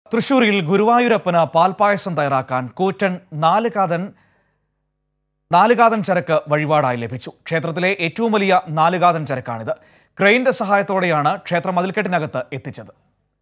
തൃശൂരിൽ ഗുരുവായൂരപ്പന് പാൽപ്പായസം തയ്യാറാക്കാൻ കൂറ്റൻ നാലുകാതൻ നാലുകാതൻ ചരക്ക് വഴിപാടായി ലഭിച്ചു ക്ഷേത്രത്തിലെ ഏറ്റവും വലിയ നാലുകാതൻ ചരക്കാണിത് ക്രെയിന്റെ സഹായത്തോടെയാണ് ക്ഷേത്ര മതിൽക്കെട്ടിനകത്ത് എത്തിച്ചത്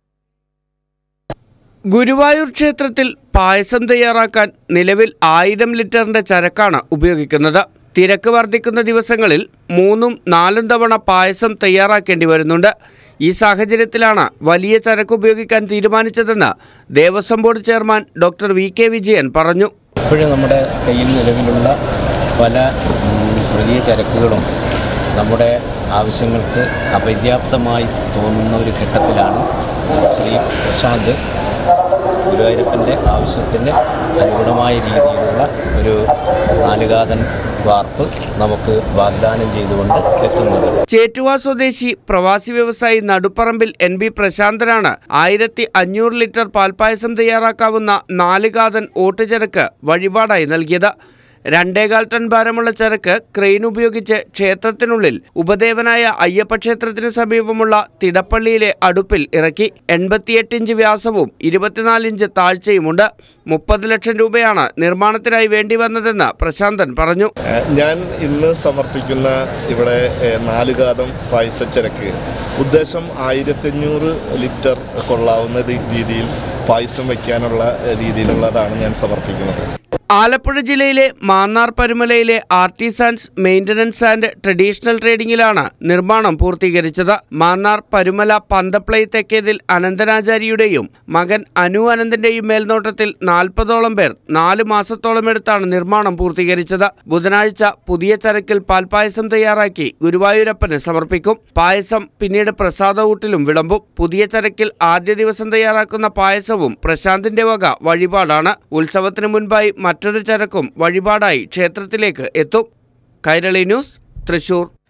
ഗുരുവായൂർ ക്ഷേത്രത്തിൽ പായസം തയ്യാറാക്കാൻ നിലവിൽ ആയിരം ലിറ്ററിന്റെ ചരക്കാണ് ഉപയോഗിക്കുന്നത് തിരക്ക് വർദ്ധിക്കുന്ന ദിവസങ്ങളിൽ മൂന്നും നാലും തവണ പായസം തയ്യാറാക്കേണ്ടി വരുന്നുണ്ട് ഈ സാഹചര്യത്തിലാണ് വലിയ ചരക്ക് ഉപയോഗിക്കാൻ തീരുമാനിച്ചതെന്ന് Devaswom board chairman doctor V K Vijayan പറഞ്ഞു ഇപ്പോഴും നമ്മുടെ കയ്യിൽ നിലവിലുള്ള പല ഉം, വലിയ ചരക്കുകളും നമ്മുടെ ആവശ്യങ്ങൾക്ക് അപര്യാപ്തമായി തോന്നുന്ന ഒരു ഘട്ടത്തിലാണ് ശ്രീ പ്രശാന്ത് ഗുരുവായൂരപ്പൻ്റെ ആവശ്യത്തിന് അനുഗുണമായ രീതിയിലുള്ള ഒരു നാലുകാതൻ വാർപ്പ് നമുക്ക് വാഗ്ദാനം ചെയ്തുകൊണ്ട് എത്തുന്നത് ചേറ്റുവ സ്വദേശി പ്രവാസി വ്യവസായി നടുപ്പറമ്പിൽ എൻ ബി പ്രശാന്തനാണ് ആയിരത്തി അഞ്ഞൂറ് ലിറ്റർ പാൽപ്പായസം തയ്യാറാക്കാവുന്ന നാല് കാതൻ ഓട്ടുചരക്ക് വഴിപാടായി നൽകിയത് രണ്ടേകാൽ ടൺ ഭാരമുള്ള ചരക്ക് ക്രെയിൻ ഉപയോഗിച്ച് ക്ഷേത്രത്തിനുള്ളിൽ ഉപദേവനായ അയ്യപ്പ ക്ഷേത്രത്തിന് സമീപമുള്ള തിടപ്പള്ളിയിലെ അടുപ്പിൽ ഇറക്കി എൺപത്തിയെട്ട് ഇഞ്ച് വ്യാസവും ഇരുപത്തിനാല് ഇഞ്ച് താഴ്ചയുമുണ്ട് മുപ്പത് ലക്ഷം രൂപയാണ് നിർമ്മാണത്തിനായി വേണ്ടി വന്നതെന്ന് പ്രശാന്തൻ പറഞ്ഞു ഏഹ് ഞാൻ ഇന്ന് സമർപ്പിക്കുന്ന ഇവിടെ ഏഹ് നാലുകാതം പായസച്ചരക്ക് ഉദ്ദേശം ആയിരത്തഞ്ഞൂറ് ലിറ്റർ കൊള്ളാവുന്ന രീ- രീതിയിൽ പായസം വയ്ക്കാനുള്ള ഏഹ് രീതിയിലുള്ളതാണ് ഞാൻ സമർപ്പിക്കുന്നത് ആലപ്പുഴ ജില്ലയിലെ മാന്നാർ പരുമലയിലെ ആർട്ടിസാൻസ് മെയിൻ്റനൻസ് ആൻഡ് ട്രഡീഷണൽ ട്രേഡിംഗിലാണ് നിർമ്മാണം പൂർത്തീകരിച്ചത് മാന്നാർ പരുമല പന്തപ്ലൈ തെക്കേതിൽ അനന്തനാചാരിയുടെയും മകൻ അനു അനന്തന്റെയും മേൽനോട്ടത്തിൽ നാൽപ്പതോളം പേർ നാല് മാസത്തോളം എടുത്താണ് നിർമ്മാണം പൂർത്തീകരിച്ചത് ബുധനാഴ്ച പുതിയ ചരക്കിൽ പാൽപ്പായസം തയ്യാറാക്കി ഗുരുവായൂരപ്പന് സമർപ്പിക്കും പായസം പിന്നീട് പ്രസാദകൂട്ടിലും വിളമ്പും പുതിയ ചരക്കിൽ ആദ്യ ദിവസം തയ്യാറാക്കുന്ന പായസവും പ്രശാന്തിന്റെ വക വഴിപാടാണ് ഉത്സവത്തിന് മുൻപായി മറ്റൊരു ചരക്കും വഴിപാടായി ക്ഷേത്രത്തിലേക്ക് എത്തും കൈരളി ന്യൂസ് തൃശൂർ